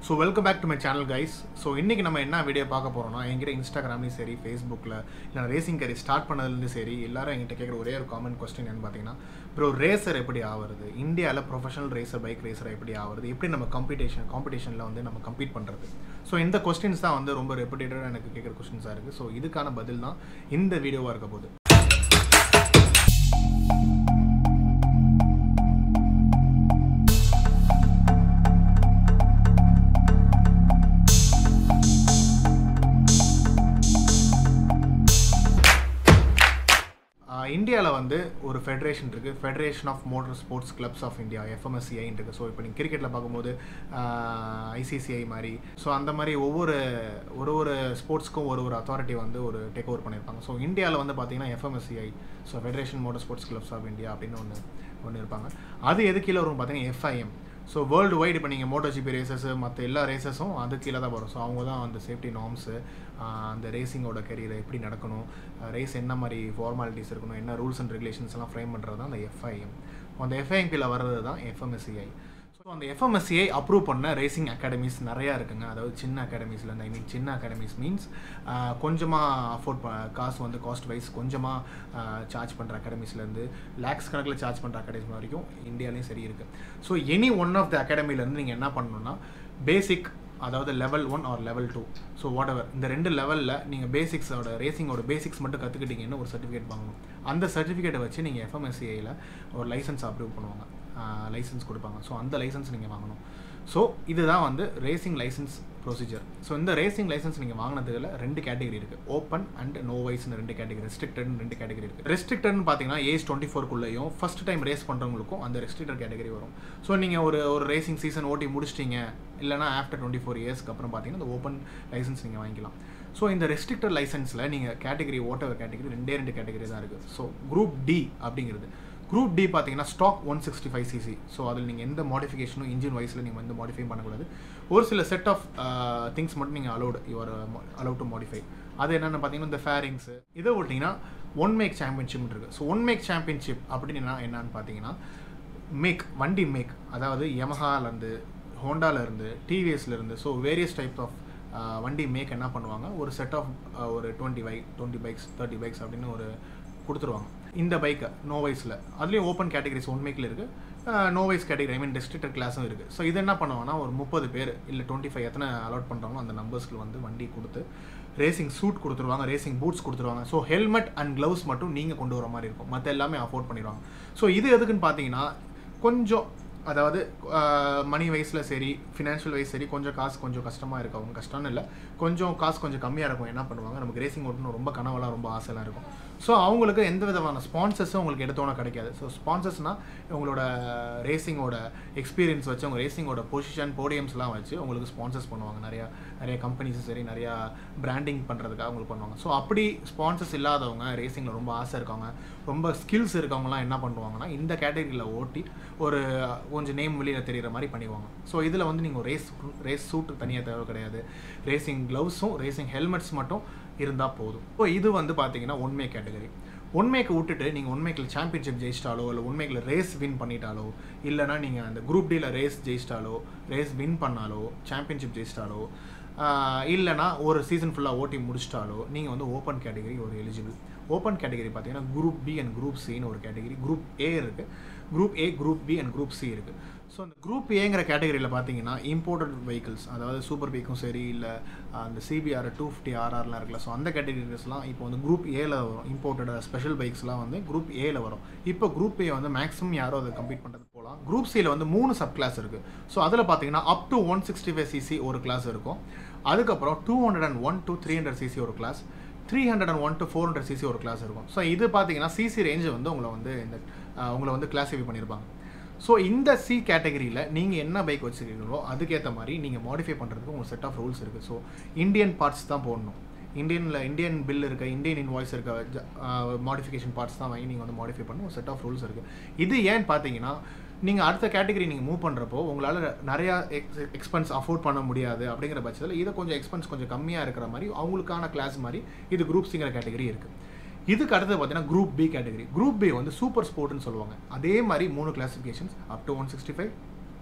so welcome back to my channel guys so இன்றைக்கி நம்ம என்ன வீடியோ பார்க்க போகிறோம்னா என்கிட்ட இன்ஸ்டாகிராம்லேயும் சரி ஃபேஸ்புக்கில் இல்லை ரேசிங் கரி ஸ்டார்ட் பண்ணதுலேருந்து சரி எல்லாரும் என்கிட்ட கேட்குற ஒரே ஒரு காமன் கொஸ்டின் என்னன்னு பார்த்தீங்கன்னா ப்ரோ ரேசர் எப்படி ஆகுறது இந்தியாவில் ப்ரொஃபஷனல் ரேசர் பைக் ரேசர் எப்படி ஆகுறது எப்படி நம்ம காம்படிஷன் காம்படிஷனில் வந்து நம்ம கம்பீட் பண்ணுறது ஸோ இந்த கொஸ்டின்ஸ் தான் வந்து ரொம்ப ரெப்புடேட்டடாக எனக்கு கேட்குற கொஸ்டின்ஸாக இருக்குது ஸோ இதுக்கான பதில் தான் இந்த வீடியோவாக இருக்க போகுது இந்தியாவில் வந்து ஒரு ஃபெடரேஷன் இருக்குது federation of motor sports clubs of India FMSCI இருக்குது ஸோ இப்போ நீங்கள் கிரிக்கெட்டில் பார்க்கும்போது ஐசிசிஐ மாதிரி ஸோ அந்த மாதிரி ஒவ்வொரு ஒரு ஒரு ஸ்போர்ட்ஸ்க்கும் ஒரு ஒரு அத்தாரிட்டி வந்து ஒரு டேக் ஓவர் பண்ணியிருப்பாங்க ஸோ இந்தியாவில் வந்து பார்த்தீங்கன்னா FMSCI so federation motor sports clubs of India அப்படின்னு ஒன்று ஒன்று இருப்பாங்க அது எது கீழே வரும் பார்த்தீங்கன்னா எஃப்ஐஎம் ஸோ வேர்ல்டு வைடு இப்போ நீங்கள் மோட்டோ ஜிபி ரேசஸ் மற்ற எல்லா ரேசஸும் அது கீழே தான் வரும் ஸோ அவங்க தான் அந்த சேஃப்டி நார்ம்ஸு அந்த ரேசிங்கோட கெரியர் எப்படி நடக்கணும் ரேஸ் என்ன மாதிரி ஃபார்மாலிட்டிஸ் இருக்கணும் என்ன ரூல்ஸ் அண்ட் ரெகுலேஷன்ஸ் எல்லாம் ஃப்ரேம் பண்ணுறது தான் அந்த எஃப்ஐஎம் அந்த எஃப்ஐஎம் கீழே வர்றது தான் எஃப்எம்எஸ்சிஐ ஸோ அந்த எஃப்எம்எஸ்சிஐ அப்ரூவ் பண்ண ரேசிங் அகாடமிஸ் நிறையா இருக்குங்க அதாவது சின்ன அகாடமிஸ்லேருந்து ஐ மீன் சின்ன அகாடமிஸ் மீன்ஸ் கொஞ்சமாக அஃபோர்ட் ப காசு வந்து காஸ்ட் வைஸ் கொஞ்சமாக சார்ஜ் பண்ணுற அகாடமிஸ்லேருந்து லேக்ஸ் கணக்கில் சார்ஜ் பண்ணுற அகாடமிஸ் வரைக்கும் இந்தியாலையும் சரி இருக்குது so any one of the அகாடமிலேருந்து நீங்கள் என்ன பண்ணணும்னா பேசிக் அதாவது level one or level two so whatever இந்த ரெண்டு லெவலில் நீங்கள் பேசிக்ஸோட ரேசிங்கோட பேசிக்ஸ் மட்டும் கற்றுக்கிட்டீங்கன்னு ஒரு சர்டிஃபிகேட் வாங்கணும் அந்த சர்டிஃபிகேட்டை வச்சு நீங்கள் எஃப்எம்எஸ்சிஐயில் ஒரு லைசன்ஸ் அப்ரூவ் பண்ணுவாங்க லைசன்ஸ் கொடுப்பாங்க ஸோ அந்த லைசன்ஸ் நீங்கள் வாங்கணும் ஸோ இதுதான் வந்து ரேசிங் லைசன்ஸ் ப்ரொசீஜர் ஸோ இந்த ரேசிங் லைசன்ஸ் நீங்கள் வாங்கினதுல ரெண்டு கேட்டகரி இருக்குது ஓப்பன் அண்ட் நோ வைஸ்னு ரெண்டு கேட்டகரி ரெஸ்ட்ரிக்டட்னு ரெண்டு கேட்டகரி இருக்குது ரெஸ்ட்ரிக்டட்னு பார்த்தீங்கன்னா ஏஜ் டுவெண்ட்டி ஃபோர்க்குள்ளேயும் ஃபஸ்ட் டைம் ரேஸ் பண்ணுறவங்களுக்கும் அந்த ரெஸ்ட்ரிக்டட் கேட்டகரி வரும் ஸோ நீங்கள் ஒரு ஒரு ரேசிங் சீசன் ஓட்டி முடிச்சிட்டிங்க இல்லைனா ஆஃப்டர் டுவெண்ட்டி ஃபோர் இயர்ஸ்க்கு அப்புறம் பார்த்தீங்கன்னா இந்த ஓப்பன் லைசன்ஸ் நீங்கள் வாங்கிக்கலாம் ஸோ இந்த ரெஸ்ட்ரிக்டட் லைசன்ஸில் நீங்கள் கேட்டகரி ஓட்டவர் கேட்டகரி ரெண்டே ரெண்டு கேட்டகரி தான் இருக்குது ஸோ குரூப் டி அப்படிங்கிறது குரூப் டி பார்த்தீங்கன்னா stock one sixty five CC so அதில் நீங்கள் எந்த மாடிஃபிகேஷனும் இன்ஜின் வைஸில் நீங்கள் எந்த மாடிஃபை பண்ணக்கூடாது ஒரு சில செட் ஆஃப் திங்ஸ் மட்டும் நீங்கள் allowed your allowed to modify அது என்னென்னு பார்த்தீங்கன்னா இந்த ஃபேரிங்ஸு இதை விட்டிங்கன்னா ஒன் மேக் சாம்பியன்ஷிப் இருக்குது ஸோ ஒன் மேக் சாம்பியன்ஷிப் அப்படின்னு என்ன என்னன்னு பார்த்தீங்கன்னா மேக் வண்டி மேக் அதாவது யமஹாலேருந்து ஹோண்டாலேருந்து டிவிஎஸ்லேருந்து ஸோ வேரியஸ் டைப் ஆஃப் வண்டி மேக் என்ன பண்ணுவாங்க ஒரு செட் ஆஃப் ஒரு twenty bike twenty bikes thirty bikes அப்படின்னு ஒரு கொடுத்துருவாங்க இந்த பைக்கை நோ வைஸில் அதுலேயும் ஓப்பன் கேட்டகரிஸ் ஒன் மேக்கில் இருக்குது novice category I mean restricted கிளாஸும் இருக்குது ஸோ இது என்ன பண்ணுவாங்கன்னா ஒரு முப்பது பேர் இல்லை டுவெண்ட்டி ஃபைவ் எத்தனை அலாட் பண்ணுறாங்களோ அந்த நம்பர்ஸ்க்கு வந்து வண்டி கொடுத்து ரேசிங் சூட் கொடுத்துருவாங்க ரேசிங் பூட்ஸ் கொடுத்துருவாங்க ஸோ ஹெல்மெட் அண்ட் க்ளவுஸ் மட்டும் நீங்கள் கொண்டு வர மாதிரி இருக்கும் மற்ற எல்லாமே அஃபோர்ட் பண்ணிடுவாங்க ஸோ இது எதுக்குன்னு பார்த்தீங்கன்னா கொஞ்சம் அதாவது மணி வைஸில் சரி ஃபினான்ஷியல் வைஸ் சரி கொஞ்சம் காசு கொஞ்சம் கஷ்டமாக இருக்கும் அவங்க கஷ்டம்னு இல்லை கொஞ்சம் காசு கொஞ்சம் கம்மியாக இருக்கும் என்ன பண்ணுவாங்க நமக்கு ரேசிங் ஓட்டணும் ரொம்ப கனவெல்லாம் ரொம்ப ஆசைலாம் இருக்கும் ஸோ அவங்களுக்கு எந்த விதமான ஸ்பான்சர்ஸும் உங்களுக்கு எடுத்தோன்னே கிடைக்காது ஸோ ஸ்பான்சர்ஸ்னால் உங்களோட ரேசிங்கோட எக்ஸ்பீரியன்ஸ் வச்சு உங்கள் ரேசிங்கோட பொசிஷன் போடியம்ஸ்லாம் வச்சு உங்களுக்கு ஸ்பான்சர்ஸ் பண்ணுவாங்க நிறையா நிறைய கம்பெனிஸும் சரி நிறையா பிராண்டிங் பண்ணுறதுக்காக உங்களுக்கு பண்ணுவாங்க ஸோ அப்படி ஸ்பான்சர்ஸ் இல்லாதவங்க ரேசிங்கில் ரொம்ப ஆசை இருக்கவங்க ரொம்ப ஸ்கில்ஸ் இருக்கவங்கலாம் என்ன பண்ணுவாங்கன்னா இந்த கேட்டகரியில் ஓட்டி ஒரு கொஞ்சம் நேம் வெளியில் தெரிகிற மாதிரி பண்ணிடுவாங்க ஸோ இதில் வந்து நீங்கள் ரேஸ் ரேஸ் சூட்டு தனியாக தேவை கிடையாது ரேசிங் க்ளவுஸும் ரேசிங் ஹெல்மெட்ஸ் மட்டும் இருந்தால் போதும் ஸோ இது வந்து பார்த்தீங்கன்னா ஒன்மே கேட்டகரி ஒன்மேக்கு விட்டுட்டு நீங்கள் ஒன்மேக்கில் சாம்பியன்ஷிப் ஜெயிச்சிட்டாலோ இல்லை ஒன்மேக்கில் ரேஸ் வின் பண்ணிட்டாலோ இல்லைனா நீங்கள் அந்த குரூப் டியில் ரேஸ் ஜெயிச்சிட்டாலோ ரேஸ் வின் பண்ணாலோ சாம்பியன்ஷிப் ஜெயிச்சிட்டாலோ இல்லைனா ஒரு சீசன் ஃபுல்லாக ஓட்டி முடிச்சிட்டாலோ நீங்கள் வந்து ஓப்பன் கேட்டகரி ஒரு எலிஜிபிள் ஓப்பன் கேட்டகரி பார்த்தீங்கன்னா குரூப் பி அண்ட் குரூப் சின்னு ஒரு கேட்டகரி குரூப் ஏ இருக்குது group A group B and group C இருக்குது ஸோ அந்த குரூப் ஏங்கிற கேட்டகரியில் பார்த்தீங்கன்னா இம்போர்ட்டட் வெஹிக்கிள்ஸ் அதாவது சூப்பர் பைக்கும் சரி இல்லை அந்த சிபிஆர் டூ ஃபிஃப்டி ஆர்ஆர்லாம் இருக்குல்ல ஸோ அந்த கேட்டகரிஸ்லாம் இப்போ வந்து குரூப் ஏல வரும் இம்போர்ட்டட் ஸ்பெஷல் பைக்ஸ்லாம் வந்து குரூப் ஏல வரும் இப்போ குரூப் ஏ வந்து மேக்ஸிமம் யாரோ அதை கம்ப்ளீட் பண்ணுறது போகலாம் குரூப் சியில் வந்து மூணு சப் கிளாஸ் இருக்குது ஸோ அதில் பார்த்தீங்கன்னா up to one sixty five CC ஒரு கிளாஸ் இருக்கும் அதுக்கப்புறம் two hundred and one to three hundred CC ஒரு class three hundred and one to four hundred CC ஒரு கிளாஸ் இருக்கும் ஸோ இது பார்த்தீங்கன்னா சிசி ரேஞ்சு வந்து உங்களை வந்து இந்த உங்களை வந்து கிளாஸிஃபை பண்ணியிருப்பாங்க ஸோ இந்த சி கேட்டகரியில் நீங்கள் என்ன பைக் வச்சுருக்கீங்களோ அதுக்கேற்ற மாதிரி நீங்கள் மாடிஃபை பண்ணுறதுக்கு உங்களுக்கு செட் ஆஃப் ரூல்ஸ் இருக்குது ஸோ இந்தியன் பார்ட்ஸ் தான் போடணும் இந்தியனில் இந்தியன் பில் இருக்க இந்தியன் இன்வாய்ஸ் இருக்க மாடிஃபிகேஷன் பார்ட்ஸ் தான் வாங்கி நீங்கள் வந்து மாடிஃபை பண்ண ஒரு செட் ஆஃப் ரூல்ஸ் இருக்குது இது ஏன்னு பார்த்தீங்கன்னா நீங்கள் அடுத்த கேட்டகரி நீங்கள் மூவ் பண்ணுறப்போ உங்களால் நிறையா எக்ஸ் எக்ஸ்பென்ஸ் அஃபோர்ட் பண்ண முடியாது அப்படிங்கிற பட்சத்தில் இதை கொஞ்சம் எக்ஸ்பென்ஸ் கொஞ்சம் கம்மியாக இருக்கிற மாதிரி அவங்களுக்கான கிளாஸ் மாதிரி இது குரூப்ஸுங்கிற கேட்டகரி இருக்குது இதுக்கு அடுத்தது பார்த்தீங்கன்னா group B category group B வந்து சூப்பர் ஸ்போர்ட்னு சொல்லுவாங்க அதே மாதிரி மூணு classifications up to one sixty five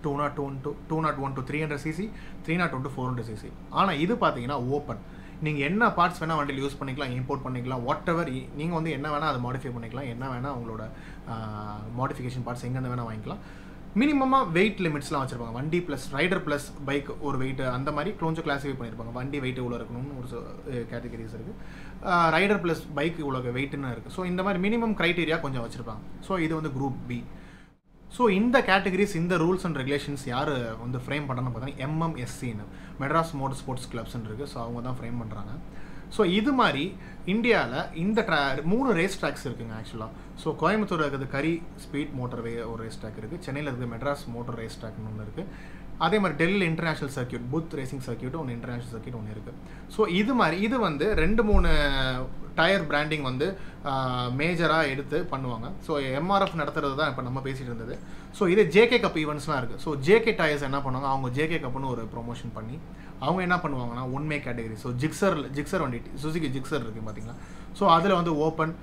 two naught one to two naught one to three hundred CC three naught one to four hundred CC ஆனால் இது பார்த்தீங்கன்னா ஓப்பன் நீங்கள் என்ன பார்ட்ஸ் வேணால் வண்டியில் யூஸ் பண்ணிக்கலாம் இம்போர்ட் பண்ணிக்கலாம் வாட் எவர் நீங்கள் வந்து என்ன வேணால் அதை மாடிஃபை பண்ணிக்கலாம் என்ன வேணால் உங்களோட மாடிஃபிகேஷன் பார்ட்ஸ் எங்கேருந்து வேணால் வாங்கிக்கலாம் மினிமமாக வெயிட் லிமிட்ஸ்லாம் வச்சுருப்பாங்க வண்டி ப்ளஸ் ரைடர் ப்ளஸ் பைக் ஒரு வெயிட் அந்த மாதிரி கொஞ்சம் கிளாஸிஃபை பண்ணியிருப்பாங்க வண்டி வெயிட் இவ்வளோ இருக்கணும்னு ஒரு கேட்டகரிஸ் இருக்குது ரைடர் ப்ளஸ் பைக் இவ்வளோ வெயிட்னு இருக்குது ஸோ இந்த மாதிரி மினிமம் க்ரைட்டீரியா கொஞ்சம் வச்சுருப்பாங்க ஸோ இது வந்து குரூப் பி ஸோ இந்த கேட்டகரிஸ் இந்த ரூல்ஸ் அண்ட் ரெகுலேஷன்ஸ் யார் வந்து ஃப்ரேம் பண்ணணும்னு பார்த்தீங்கன்னா எம்எம்எஸ்சின்னு மெட்ராஸ் மோட்டர் ஸ்போர்ட்ஸ் கிளப்ஸ்ன்னு இருக்குது ஸோ அவங்க தான் ஃப்ரேம் பண்ணுறாங்க ஸோ இது மாதிரி இந்தியாவில் இந்த ட்ரா மூணு ரேஸ் ட்ராக்ஸ் இருக்குங்க ஆக்சுவலாக ஸோ கோயம்புத்தூர் இருக்குது கரி ஸ்பீட் மோட்டர் வே ஒரு ரேஸ் ட்ராக் இருக்குது சென்னையில் இருக்குது மெட்ராஸ் மோட்டர் ரேஸ் ட்ராக்னு ஒன்று இருக்குது அதே மாதிரி டெல்லியில் international circuit Buddh racing circuit ஒன்று இன்டர்நேஷனல் சர்க்கியூட் ஒன்று இருக்குது ஸோ இது மாதிரி இது வந்து ரெண்டு மூணு டயர் பிராண்டிங் வந்து மேஜராக எடுத்து பண்ணுவாங்க ஸோ எம்ஆர்எஃப் நடத்துறது தான் இப்போ நம்ம பேசிகிட்டு இருந்தது ஸோ இது ஜேகே கப் ஈவெண்ட்ஸ்லாம் இருக்குது ஸோ ஜேகே டயர்ஸ் என்ன பண்ணுவாங்க அவங்க ஜேகே கப்னு ஒரு ப்ரொமோஷன் பண்ணி அவங்க என்ன பண்ணுவாங்கன்னா one make category so Gixxer Gixxer வண்டி சுசுகி ஜிக்ஸர் இருக்குது பார்த்தீங்களா ஸோ அதில் வந்து ஓப்பன்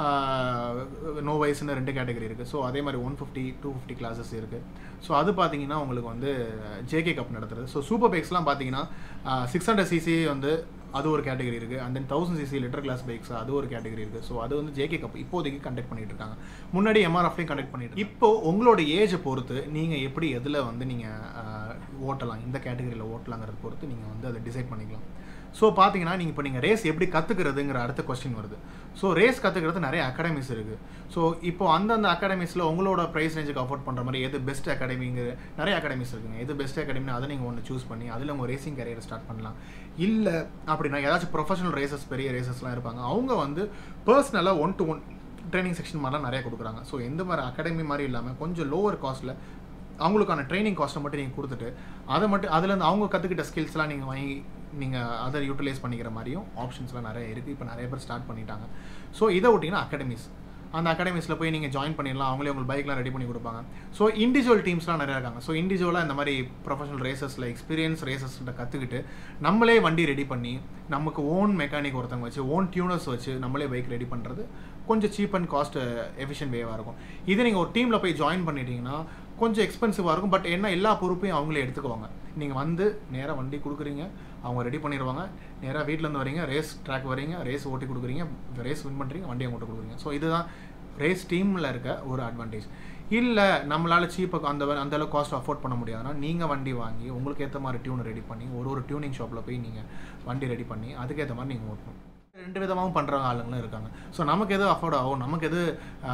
நோ வயசுன்னு ரெண்டு கேட்டகரி இருக்குது ஸோ அதே மாதிரி one fifty two fifty classes இருக்குது ஸோ அது பார்த்தீங்கன்னா உங்களுக்கு வந்து ஜேகே கப் நடத்துறது ஸோ சூப்பர் பைக்ஸ்லாம் பார்த்தீங்கன்னா சிக்ஸ் ஹண்ட்ரட் சிசி வந்து அது ஒரு கேட்டகரி இருக்குது and then thousand CC litre class bikes அது ஒரு கேட்டகரி இருக்குது ஸோ அது வந்து ஜேகே கப் இப்போதைக்கு கண்டக்ட் பண்ணிட்டு இருக்காங்க முன்னாடி எம்ஆர்எஃப்லையும் கண்டக்ட் பண்ணிட்டு இப்போ உங்களோட ஏஜை பொறுத்து நீங்கள் எப்படி எதில் வந்து நீங்கள் ஓட்டலாம் இந்த கேட்டகரியில் ஓட்டலாங்கிறத பொறுத்து நீங்கள் வந்து அதை டிசைட் பண்ணிக்கலாம் ஸோ பார்த்தீங்கன்னா நீங்கள் இப்போ நீங்கள் ரேஸ் எப்படி கற்றுக்கிறதுங்கிற அடுத்த கொஸ்டின் வருது ஸோ ரேஸ் கற்றுக்கிறது நிறைய அகாடமிஸ் இருக்குது ஸோ இப்போ அந்தந்த அகாடமிஸில் உங்களோட ப்ரைஸ் ரேஞ்சுக்கு அஃபோர்ட் பண்ணுற மாதிரி எது பெஸ்ட் அகாடமிங்கிற நிறைய அகாடமிஸ் இருக்குங்க எது பெஸ்ட் அகாடமின்னு அதை நீங்கள் ஒன்று சூஸ் பண்ணி அதில் உங்கள் ரேசிங் கரியர் ஸ்டார்ட் பண்ணலாம் இல்லை அப்படின்னா ஏதாச்சும் ப்ரொஃபஷனல் ரேசஸ் பெரிய ரேசஸ்லாம் இருப்பாங்க அவங்க வந்து பர்சனலாக one to one training section மாதிரிலாம் நிறைய கொடுக்குறாங்க ஸோ எந்த மாதிரி அகாடமி மாதிரி இல்லாமல் கொஞ்சம் லோவர் காஸ்ட்டில் அவங்களுக்கான ட்ரைனிங் காஸ்ட்டை மட்டும் நீங்கள் கொடுத்துட்டு அதை மட்டும் அதுலேருந்து அவங்க கற்றுக்கிட்ட ஸ்கில்ஸ்லாம் நீங்கள் வாங்கி நீங்கள் அதை யூட்டிலைஸ் பண்ணிக்கிற மாதிரியும் ஆப்ஷன்ஸ்லாம் நிறைய இருக்குது இப்போ நிறைய பேர் ஸ்டார்ட் பண்ணிட்டாங்க ஸோ இதை விட்டிங்கன்னா அகாடமிஸ் அந்த அகாடமிஸில் போய் நீங்கள் ஜாயின் பண்ணிடலாம் அவங்களே உங்களுக்கு பைக்லாம் ரெடி பண்ணி கொடுப்பாங்க ஸோ இண்டிவிஜுவல் டீம்ஸ்லாம் நிறையா இருக்காங்க ஸோ இண்டிவிஜுவலாக இந்த மாதிரி ப்ரொஃபஷனல் ரேசஸில் எக்ஸ்பீரியன்ஸ் ரேசஸ்கிட்ட கற்றுக்கிட்டு நம்மளே வண்டி ரெடி பண்ணி நமக்கு ஓன் மெக்கானிக் ஒருத்தவங்க வச்சு ஓன் டியூனர்ஸ் வச்சு நம்மளே பைக் ரெடி பண்ணுறது கொஞ்சம் சீப் அண்ட் காஸ்ட் எஃபிஷியன்ட் வேவாக இருக்கும் இதே நீங்கள் ஒரு டீமில் போய் ஜாயின் பண்ணிட்டீங்கன்னா கொஞ்சம் எக்ஸ்பென்சிவாக இருக்கும் பட் என்ன எல்லா பொறுப்பையும் அவங்களே எடுத்துக்குவாங்க நீங்கள் வந்து நேராக வண்டி கொடுக்குறீங்க அவங்க ரெடி பண்ணிடுவாங்க நேராக வீட்டிலேருந்து வரீங்க ரேஸ் ட்ராக் வரீங்க ரேஸ் ஓட்டி கொடுக்குறீங்க ரேஸ் வின் பண்ணுறீங்க வண்டி அவங்க கொடுக்குறீங்க ஸோ இதுதான் ரேஸ் டீமில் இருக்க ஒரு அட்வான்டேஜ் இல்லை நம்மளால் சீப்பாக அந்த அந்த அளவுக்கு காஸ்ட் அஃபோர்ட் பண்ண முடியாதுன்னா நீங்கள் வண்டி வாங்கி உங்களுக்கு ஏற்ற மாதிரி டியூன் ரெடி பண்ணி ஒரு ஒரு டியூனிங் ஷாப்பில் போய் நீங்கள் வண்டி ரெடி பண்ணி அதுக்கேற்ற மாதிரி நீங்கள் ஓட்டணும் ரெண்டு விதமாகவும் பண்ணுற ஆளுங்களும் இருக்காங்க ஸோ நமக்கு எது அஃபோர்ட் ஆகும் நமக்கு எது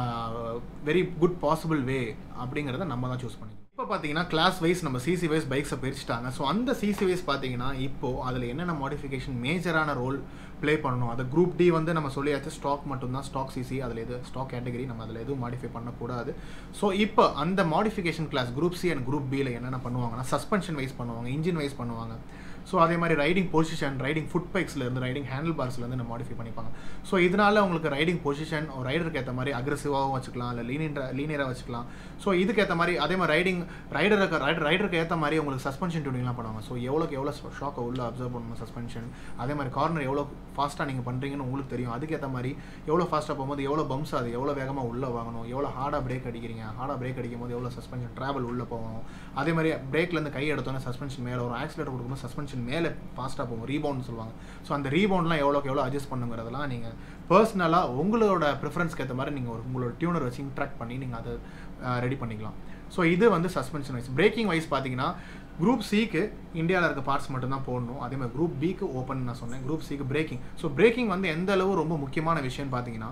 வெரி குட் பாசிபிள் வே அப்படிங்கிறத நம்ம தான் சூஸ் பண்ணிக்கணும் இப்போ பார்த்தீங்கன்னா கிளாஸ் வைஸ் நம்ம சிசி வைஸ் பைக்ஸை பிரிச்சுட்டாங்க ஸோ அந்த சிசி வைஸ் பார்த்தீங்கன்னா இப்போது அதில் என்னென்ன மாடிஃபிகேஷன் மேஜரான ரோல் ப்ளே பண்ணணும் அது குரூப் டி வந்து நம்ம சொல்லியாச்சு ஸ்டாக் மட்டும்தான் ஸ்டாக் சிசி அதில் எது ஸ்டாக் கேட்டகரி நம்ம அதில் எதுவும் மாடிஃபை பண்ணக்கூடாது ஸோ இப்போ அந்த modification class group C and group பியில் என்னென்ன பண்ணுவாங்கன்னா சஸ்பென்ஷன் வைஸ் பண்ணுவாங்க இன்ஜின் வைஸ் பண்ணுவாங்க ஸோ அதே மாதிரி ரைடிங் பொசிஷன் ரைடிங் ஃபுட் பைக்ஸ்லேருந்து ரைடிங் ஹேண்டில் பார்ஸ்லேருந்து நம்ம மாடிஃபை பண்ணிப்பாங்க ஸோ இதனால உங்களுக்கு ரைடிங் பொசிஷன் ரைடருக்கு ஏற்ற மாதிரி அக்ரெசிவாகவும் வச்சுக்கலாம் இல்லை லீனியர் லீனியராக வச்சுக்கலாம் ஸோ இதுக்கு ஏற்ற மாதிரி அதே மாதிரி ரைடிங் ரைடருக்கு ரைடர் ரைடருக்கு ஏற்ற மாதிரி உங்களுக்கு சஸ்பென்ஷன் டியூனிங்லாம் பண்ணுவாங்க ஸோ எவ்வளோக்கு எவ்வளோ ஷாக்கை உள்ள அப்சர்வ் பண்ணணும் சஸ்பென்ஷன் அதே மாதிரி கார்னர் எவ்வளோ ஃபாஸ்ட்டாக நீங்கள் பண்ணுறீங்கன்னு உங்களுக்கு தெரியும் அதுக்கேற்ற மாதிரி எவ்வளோ ஃபாஸ்ட்டாக போகும்போது எவ்வளோ பம்ஸ் அது எவ்வளோ வேகமாக உள்ளே வாங்கணும் எவ்வளோ ஹார்டாக பிரேக் அடிக்கிறீங்க ஹார்டாக பிரேக் அடிக்கும் போது எவ்வளோ சஸ்பென்ஷன் ட்ராவல் உள்ளே போகணும் அதே மாதிரி பிரேக்லேருந்து கை எடுத்தோன்னே சஸ்பென்ஷன் மேலே வரும் ஆக்சிலேட்டர் கொடுக்கும்போது சஸ்பென்ஷன் மேலே ஃபாஸ்ட்டாக போகும் ரீபவுண்ட் சொல்லுவாங்க ஸோ அந்த ரீபவுண்ட்லாம் எவ்வளோக்கு எவ்வளோ அட்ஜஸ்ட் பண்ணுங்கிறதெல்லாம் நீங்கள் பர்சனலாக உங்களோட ப்ரிஃபரன்ஸ்க்கு ஏற்ற மாதிரி நீங்கள் ஒரு உங்களோட டியூனர் வச்சு இன்ட்ராக்ட் பண்ணி நீங்கள் அதை ரெடி பண்ணிக்கலாம் ஸோ இது வந்து சஸ்பென்ஷன் வைஸ் பிரேக்கிங் வைஸ் பார்த்தீங்கன்னா குரூப் சிக்கு இந்தியாவில் இருக்க பார்ட்ஸ் மட்டும்தான் போடணும் அதே மாதிரி குரூப் பிக்கு ஓப்பன் நான் சொன்னேன் குரூப் சிக்கு பிரேக்கிங் ஸோ பிரேக்கிங் வந்து எந்த அளவு ரொம்ப முக்கியமான விஷயம்னு பார்த்தீங்கன்னா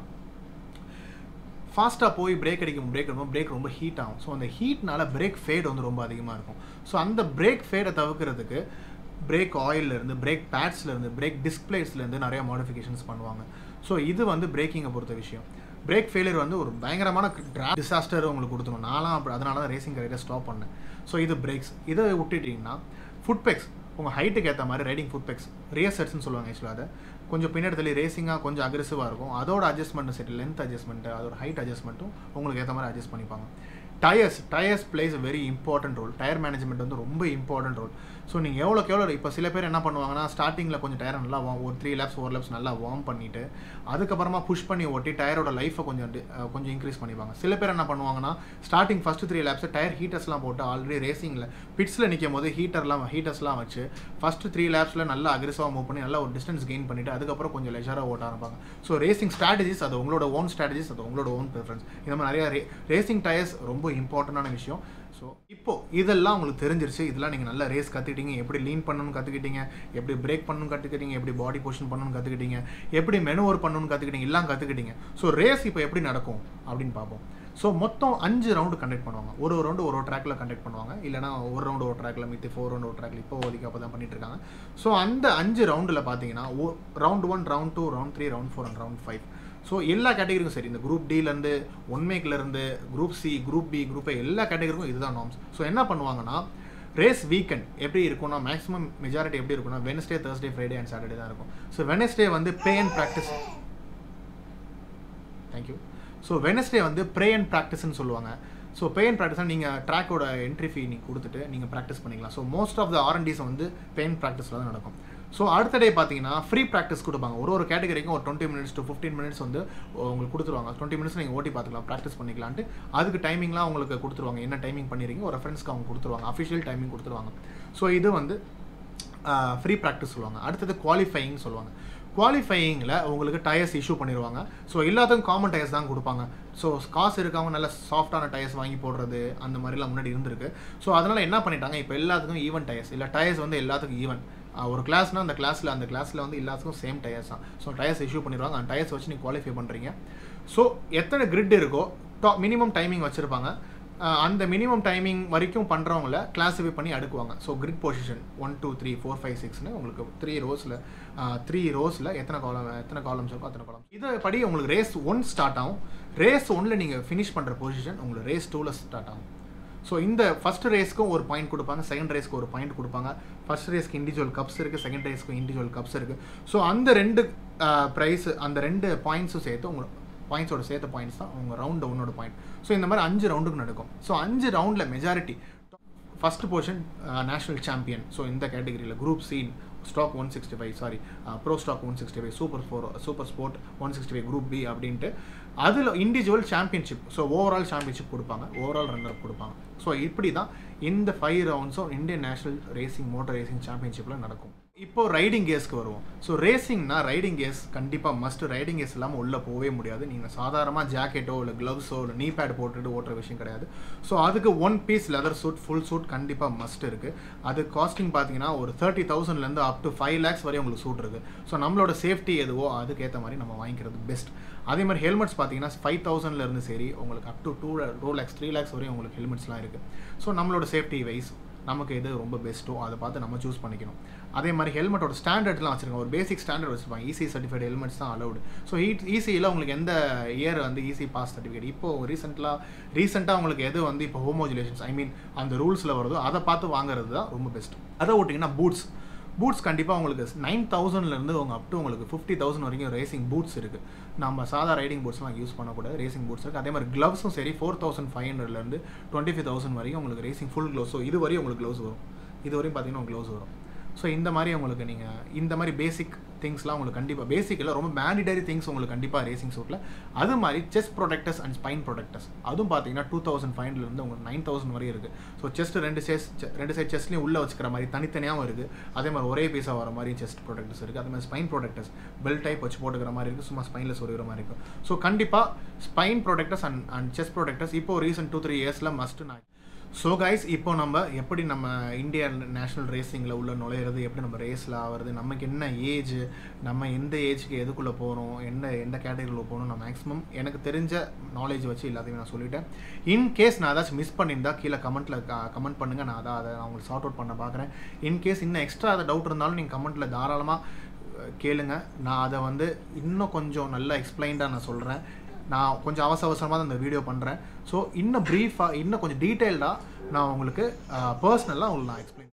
ஃபாஸ்ட்டாக போய் பிரேக் அடிக்கும் பிரேக் அடிக்கும் பிரேக் ரொம்ப ஹீட் ஆகும் ஸோ அந்த ஹீட்னால பிரேக் ஃபேட் வந்து ரொம்ப அதிகமாக இருக்கும் ஸோ அந்த பிரேக் ஃபேடை தவிர்க்கிறதுக்கு பிரேக் ஆயிலிருந்து பிரேக் பேட்ஸ்லேருந்து பிரேக் டிஸ்பிளேஸ்லேருந்து நிறைய மாடிஃபிகேஷன்ஸ் பண்ணுவாங்க ஸோ இது வந்து பிரேக்கிங்கை பொறுத்த விஷயம் பிரேக் ஃபெயிலியர் வந்து ஒரு பயங்கரமான ட்ரா டிசாஸ்டர் உங்களுக்கு கொடுத்துரும் நான்லாம் அப்படி அதனால தான் ரேசிங் கரியரை ஸ்டாப் பண்ணேன் ஸோ இது பிரேக்ஸ் இதை விட்டுட்டிங்கன்னா ஃபுட் பெக்ஸ் உங்கள் ஹைட்டுக்கு ஏற்ற மாதிரி ரைடிங் ஃபுட் பெக்ஸ் ரியர் செட்ஸ்னு சொல்லுவாங்க ஆக்சுவலாக அதை கொஞ்சம் பின்னாடி தள்ளி ரேசிங்காக கொஞ்சம் அக்ரெசிவாக இருக்கும் அதோட அட்ஜஸ்ட்மெண்ட் சரி லென்த் அட்ஜஸ்ட்மெண்ட்டு அதோட ஹைட் அட்ஜஸ்ட்மெண்ட்டும் உங்களுக்கு ஏற்ற மாதிரி அட்ஜஸ்ட் பண்ணிப்பாங்க tyres tyres plays very important role tyre management வந்து ரொம்ப இம்பார்ட்டன்ட் ரோல் ஸோ நீங்கள் எவ்வளோக்கு எவ்வளோ இப்போ சில பேர் என்ன பண்ணுவாங்கன்னா ஸ்டார்டிங்கில் கொஞ்சம் டயரை நல்லா warm- ஒரு த்ரீ லேப்ஸ் ஃபோர் லேப்ஸ் நல்லா வார்ம் பண்ணிவிட்டு அதுக்கப்புறமா புஷ் பண்ணி ஓட்டி டயரோட லைஃப்பை கொஞ்சம் di- அஹ் கொஞ்சம் இன்க்ரீஸ் பண்ணிப்பாங்க சில பேர் என்ன பண்ணுவாங்கன்னா starting first three laps tyre ஹீட்டர்ஸ்லாம் போட்டு ஆல்ரெடி ரேசிங்கில் பிட்ஸில் நிற்கும் போது ஹீட்டர்லாம் ஹீட்டர்ஸ்லாம் வச்சு ஃபஸ்ட்டு த்ரீ லேப்ஸில் நல்லா அக்ரெசிவாக மூவ் பண்ணி நல்லா ஒரு டிஸ்டன்ஸ் கெயின் பண்ணிவிட்டு அதுக்கப்புறம் கொஞ்சம் லெஜராக ஓட்ட ஆரம்பிப்பாங்க ஸோ ரேசிங் ஸ்ட்ராட்டஜிஸ் அது உங்களோட ஓன் ஸ்ட்ராட்டஜிஸ் அது உங்களோட ஓன் ப்ரிஃபரன்ஸ் இந்த மாதிரி நிறைய ரே ரேசிங் டயர்ஸ் ரொம்ப இம்பார்ட்டண்டான விஷயம் ஸோ இப்போ இதெல்லாம் உங்களுக்கு தெரிஞ்சிருச்சு இதெல்லாம் நீங்கள் நல்லா ரேஸ் கற்றுக்கிட்டீங்க எப்படி லீன் பண்ணணும்னு கற்றுக்கிட்டீங்க எப்படி பிரேக் பண்ணணும்னு கற்றுக்கிட்டீங்க எப்படி பாடி பொசிஷன் பண்ணணும்னு கற்றுக்கிட்டீங்க எப்படி மெனுவர் பண்ணணும்னு கற்றுக்கிட்டீங்க எல்லாம் கற்றுக்கிட்டீங்க ஸோ ரேஸ் இப்போ எப்படி நடக்கும் அப்படின்னு பார்ப்போம் ஸோ மொத்தம் அஞ்சு ரவுண்டு கண்டக்ட் பண்ணுவாங்க ஒரு ஒரு ரவுண்டு ஒரு ஒரு ட்ராக்ல கண்டக்ட் பண்ணுவாங்க இல்லைனா ஒரு ரவுண்டு ஒரு ட்ராக்ல மித்தி ஃபோர் ரவுண்டு ஒரு ட்ராக்ல இப்போ ஓதிக்கு அப்போ தான் பண்ணிட்டு இருக்காங்க ஸோ அந்த அஞ்சு ரவுண்டில் பார்த்தீங்கன்னா round one round two round three round four and round five so எல்லா கேட்டகரிக்கும் சரி இந்த குரூப் டிலேருந்து ஒன் மேக்லேருந்து group C group B group A எல்லா கேட்டகரிக்கும் இதுதான் நார்ம்ஸ் ஸோ என்ன பண்ணுவாங்கன்னா ரேஸ் வீக்கெண்ட் எப்படி இருக்கும்னா மேக்ஸிமம் மெஜாரிட்டி எப்படி இருக்கும்னா Wednesday Thursday Friday and Saturday தான் இருக்கும் ஸோ வெனஸ்டே வந்து pay and practice thank you so Wednesday வந்து ப்ரே அண்ட் ப்ராக்டிஸ்னு சொல்லுவாங்க ஸோ பே அண்ட் ப்ராக்டிஸ் நீங்கள் ட்ராக்கோட என்ட்ரி ஃபீ நீங்கள் கொடுத்துட்டு நீங்கள் ப்ராக்டிஸ் பண்ணிக்கலாம் ஸோ மோஸ்ட் ஆஃப் த ஆர்என்டிஸ் வந்து பே அண்ட் ப்ராக்டிஸில் தான் நடக்கும் ஸோ அடுத்த டே பார்த்தீங்கன்னா ஃப்ரீ ப்ராக்டிஸ் கொடுப்பாங்க ஒரு ஒரு கேட்டகரிக்கும் ஒரு twenty minutes to fifteen minutes வந்து உங்களுக்கு கொடுத்துருவாங்க டுவெண்ட்டி மினிட்ஸ் நீங்கள் ஓட்டி பார்த்துக்கலாம் ப்ராக்டிஸ் பண்ணிக்கலான்ட்டு அதுக்கு டைமிங்லாம் உங்களுக்கு கொடுத்துருவாங்க என்ன டைமிங் பண்ணிருக்கீங்க ஒரு ரெஃபரன்ஸ்க்கு அவங்க கொடுத்துருவாங்க அஃபிஷியல் டைமிங் கொடுத்துருவாங்க ஸோ இது வந்து ஃப்ரீ ப்ராக்டிஸ் சொல்லுவாங்க அடுத்தது குவாலிஃபையிங் சொல்லுவாங்க குவாலிஃபையிங்கில் உங்களுக்கு டயர்ஸ் இஷ்யூ பண்ணிடுவாங்க ஸோ எல்லாத்துக்கும் காமன் டயர்ஸ் தான் கொடுப்பாங்க ஸோ காசு இருக்கவங்க நல்ல சாஃப்டான டயர்ஸ் வாங்கி போடுறது அந்த மாதிரிலாம் முன்னாடி இருந்திருக்கு ஸோ அதனால் என்ன பண்ணிட்டாங்க இப்போ எல்லாத்துக்கும் ஈவன் டயர்ஸ் இல்லை டயர்ஸ் வந்து எல்லாத்துக்கும் ஈவன் ஒரு கிளாஸ்னால் அந்த கிளாஸில் அந்த கிளாஸில் வந்து எல்லாத்துக்கும் சேம் டயர்ஸ் தான் ஸோ டயர்ஸ் இஷ்யூ பண்ணிடுவாங்க அந்த டயர்ஸ் வச்சு நீங்கள் குவாலிஃபை பண்ணுறீங்க ஸோ எத்தனை கிரிட் இருக்கோ டா மினிமம் டைமிங் வச்சுருப்பாங்க அந்த மினிமம் டைமிங் வரைக்கும் பண்ணுறவங்கள கிளாஸிஃபை பண்ணி அடுக்குவாங்க so grid position one two three four five சிக்ஸ்னு உங்களுக்கு த்ரீ ரோஸில் த்ரீ ரோஸில் எத்தனை காலம் எத்தனை காலம்ஸ் இருக்கோ அத்தனை காலம் இதை படி உங்களுக்கு ரேஸ் ஒன் ஸ்டார்ட் ஆகும் ரேஸ் ஒன்ல நீங்கள் ஃபினிஷ் பண்ணுற பொசிஷன் உங்களுக்கு ரேஸ் டூவில் ஸ்டார்ட் ஆகும் ஸோ இந்த ஃபர்ஸ்ட் ரேஸ்க்கும் ஒரு பாயிண்ட் கொடுப்பாங்க செகண்ட் ரேஸ்க்கு ஒரு பாயிண்ட் கொடுப்பாங்க ஃபர்ஸ்ட் ரேஸ்க்கு இண்டிவிஜுவல் கப்ஸ் இருக்குது செகண்ட் ரேஸ்க்கு இண்டிவிஜுவல் கப்ஸ் இருக்குது ஸோ அந்த ரெண்டு ப்ரைஸ் அந்த ரெண்டு பாயிண்ட்ஸும் சேர்த்து உங்களுக்கு பாயிண்ட்ஸோட சேர்த்த பாயிண்ட்ஸ் தான் உங்கள் ரவுண்ட் ஒன்னோட பாயிண்ட் ஸோ இந்த மாதிரி அஞ்சு ரவுண்டுக்கு நடக்கும் ஸோ அஞ்சு ரவுண்டில் majority first portion national champion so இந்த கேட்டகரியில் குரூப் சீன் stock one sixty five sorry bro stock one sixty five super four super sport one sixty five group B அப்படின்ட்டு அதில் individual championship so overall championship கொடுப்பாங்க overall runner கொடுப்பாங்க so இப்படி தான் இந்த ஃபைவ் ரவுண்ட்ஸும் Indian national racing motor racing சாம்பியன்ஷிப்பில் நடக்கும் இப்போ ரைடிங் கேஸ்க்கு வருவோம் ஸோ ரேசிங்னா ரைடிங் கேஸ் கண்டிப்பாக மஸ்ட் ரைடிங் கேஸ் இல்லாமல் உள்ளே போகவே முடியாது நீங்கள் சாதாரணமாக ஜாக்கெட்டோ இல்லை க்ளவ்ஸோ இல்லை நீ பேட் போட்டுட்டு ஓட்டுற விஷயம் கிடையாது ஸோ அதுக்கு one piece leather suit full suit கண்டிப்பாக மஸ்ட் இருக்குது அது காஸ்டிங் பார்த்தீங்கன்னா ஒரு தேர்ட்டி தௌசண்ட்லேருந்து அப் டு ஃபைவ் லேக்ஸ் வரை உங்களுக்கு சூட் இருக்குது ஸோ நம்மளோட சேஃப்டி எதுவோ அதுக்கேற்ற மாதிரி நம்ம வாங்கிக்கிறது பெஸ்ட் அதே மாதிரி ஹெல்மெட்ஸ் பார்த்தீங்கன்னா ஃபைவ் தௌசண்ட்லேருந்து சரி உங்களுக்கு up to two two lakhs three lakhs வரையும் உங்களுக்கு ஹெல்மெட்ஸ்லாம் இருக்குது ஸோ நம்மளோட சேஃப்டி வைஸ் நமக்கு எது ரொம்ப பெஸ்ட்டோ அதை பார்த்து நம்ம சூஸ் பண்ணிக்கணும் அதே மாதிரி ஹெல்மெட்டோட ஸ்டாண்டர்ட்லாம் வச்சுருக்கோம் ஒரு பேசிக் ஸ்டாண்டர்ட் வச்சுருப்பாங்க ஈஸி சர்டிஃபைட் ஹெல்மெட்ஸ் தான் அலௌடு ஸோ ஈட் ஈஸியில் உங்களுக்கு எந்த இயர் வந்து ஈஸி பாஸ் சர்டிஃபிகேட் இப்போ ரீசெண்டாக ரீசெண்டாக உங்களுக்கு எது வந்து இப்போ ஹோமோஜுலேஷன்ஸ் ஐ மீன் அந்த ரூல்ஸில் வருதோ அதை பார்த்து வாங்குறது தான் ரொம்ப பெஸ்ட் அதை விட்டிங்கன்னா பூட்ஸ் பூட்ஸ் கண்டிப்பாக உங்களுக்கு நைன் தௌசண்ட்லேருந்து உங்கள் அப் டு உங்களுக்கு ஃபிஃப்டி தௌசண்ட் வரைக்கும் ரேசிங் பூட்ஸ் இருக்குது நம்ம சாதா ரைடிங் பூட்ஸ்லாம் யூஸ் பண்ணக்கூடாது ரேசிங் பூட்ஸ் இருக்குது அதே மாதிரி க்ளவ்ஸும் சரி ஃபோர் தௌசண்ட் ஃபைவ் ஹண்ட்ரட்லேருந்து டுவெண்ட்டி ஃபைவ் தௌசண்ட் வரைக்கும் உங்களுக்கு ரேசிங் ஃபுல் க்ளவுஸ் ஸோ இது வரையும் உங்களுக்கு க்ளவுஸ் வரும் இது வரையும் பார்த்தீங்கன்னா க்ளவுஸ் வரும் ஸோ இந்த மாதிரி உங்களுக்கு நீங்கள் இந்த மாதிரி பேசிக் திங்ஸ்லாம் உங்களுக்கு கண்டிப்பாக பேசிக் இல்லை ரொம்ப மேண்டிடரி திங்ஸ் உங்களுக்கு கண்டிப்பாக ரேசிங் சூட்டில் அது மாதிரி chest protectors and spine protectors அதுவும் பார்த்தீங்கன்னா டூ தௌசண்ட் ஃபைவ்லேருந்து உங்களுக்கு நைன் தௌசண்ட் வரையும் இருக்குது ஸோ செஸ்ட் ரெண்டு செஸ் ரெண்டு சைட் செஸ்ட்லேயும் உள்ளே வச்சுக்கிற மாதிரி தனித்தனியாகவும் இருக்குது அதே மாதிரி ஒரே பீஸாக வர மாதிரி செஸ்ட் ப்ரொடெக்டர்ஸ் இருக்குது அதே மாதிரி ஸ்பைன் ப்ரொடெக்டர்ஸ் பெல் டைப் வச்சு போட்டுக்கிற மாதிரி இருக்குது சும்மா ஸ்பைனில் சொருகிற மாதிரி இருக்கும் ஸோ கண்டிப்பாக spine protectors and and chest protectors இப்போ ரீசெண்ட் டூ த்ரீ இயர்ஸில் மஸ்ட் நான் ஸோ கைஸ் இப்போ நம்ம எப்படி நம்ம இந்தியா நேஷனல் ரேசிங்கில் உள்ள நுழையிறது எப்படி நம்ம ரேஸில் ஆகிறது நமக்கு என்ன ஏஜ் நம்ம எந்த ஏஜ்க்கு எதுக்குள்ளே போகிறோம் என்ன எந்த கேட்டகரியில் போகணும் நான் மேக்ஸிமம் எனக்கு தெரிஞ்ச நாலேஜ் வச்சு எல்லாத்தையும் நான் சொல்லிட்டேன் இன் கேஸ் நான் ஏதாச்சும் மிஸ் பண்ணியிருந்தா கீழே கமெண்ட்டில் கமெண்ட் பண்ணுங்கள் நான் அதை அதை நான் உங்களுக்கு சார்ட் அவுட் பண்ண பார்க்குறேன் இன்கேஸ் இன்னும் எக்ஸ்ட்ரா அதை டவுட் இருந்தாலும் நீங்கள் கமெண்ட்டில் தாராளமாக கேளுங்க நான் அதை வந்து இன்னும் கொஞ்சம் நல்லா எக்ஸ்பிளைன்டாக நான் சொல்கிறேன் நான் கொஞ்சம் அவசர அவசரமாக தான் இந்த வீடியோ பண்ணுறேன் ஸோ இன்னும் ப்ரீஃபாக இன்னும் கொஞ்சம் டீட்டெயில்டாக நான் உங்களுக்கு பர்சனலாக உங்களுக்கு நான் explain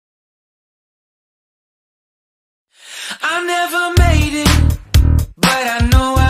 I never made it, but I know